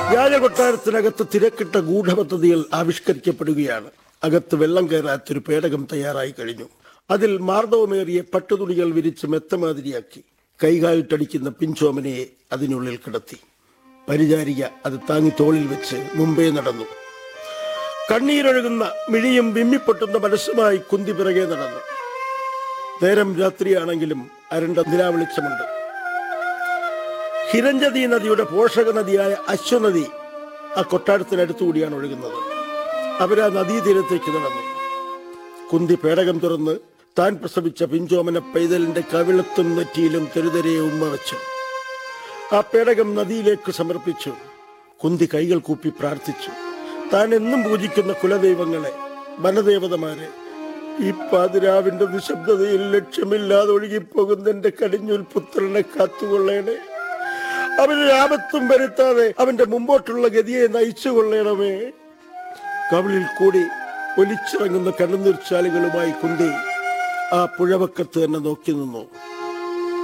രാജകൊട്ടാരത്തിനകത്ത് തിരക്കിട്ട ഗൂഢപദ്ധതികൾ ആവിഷ്കരിക്കപ്പെടുകയാണ് അകത്ത് വെള്ളം കയറാത്തൊരു പേടകം തയ്യാറായി കഴിഞ്ഞു അതിൽ മാർദ്ദവമേറിയ പട്ടുതുണികൾ വിരിച്ച് മെത്തമാതിരിയാക്കി കൈകാലിട്ടടിക്കുന്ന പിഞ്ചോമനയെ അതിനുള്ളിൽ കിടത്തി പരിചാരിക അത് താങ്ങി തോളിൽ വെച്ച് മുമ്പേ നടന്നു കണ്ണീരൊഴുകുന്ന മിഴിയും വിമ്മിപ്പൊട്ടുന്ന മനസ്സുമായി കുന്തി പിറകെ നടന്നു നേരം രാത്രിയാണെങ്കിലും അരണ്ട നിലാവെളിച്ചമുണ്ട് ഹിരഞ്ജതി നദിയുടെ പോഷക നദിയായ അശ്വനദി ആ കൊട്ടാരത്തിനടുത്തുകൂടിയാണ് ഒഴുകുന്നത് അവരാ നദീതീരത്തേക്ക് നടന്നു കുന്തി പേടകം തുറന്ന് താൻ പ്രസവിച്ച പിഞ്ചോമന പൈതലിന്റെ കവിളത്തും നെറ്റിയിലും തെരുതെരെ ഉമ്മ വെച്ചു ആ പേടകം നദിയിലേക്ക് സമർപ്പിച്ചു കുന്തി കൈകൾ കൂപ്പി പ്രാർത്ഥിച്ചു താൻ എന്നും പൂജിക്കുന്ന കുലദൈവങ്ങളെ വനദേവതമാരെ ഈ പാതിരാവിന്റെ നിശബ്ദതയിൽ ലക്ഷ്യമില്ലാതെ ഒഴുകിപ്പോകുന്ന എന്റെ കടിഞ്ഞൂൽ പുത്രനെ കാത്തുകൊള്ളേണേ അവന് ആപത്തും വരുത്താതെ അവന്റെ മുമ്പോട്ടുള്ള ഗതിയെ നയിച്ചു കൊള്ളണമേ കവിളിൽ കൂടി ഒലിച്ചിറങ്ങുന്ന കണ്ണുനീർച്ചാലുകളുമായി കുന്തി ആ പുഴവക്കത്ത് തന്നെ നോക്കി നിന്നു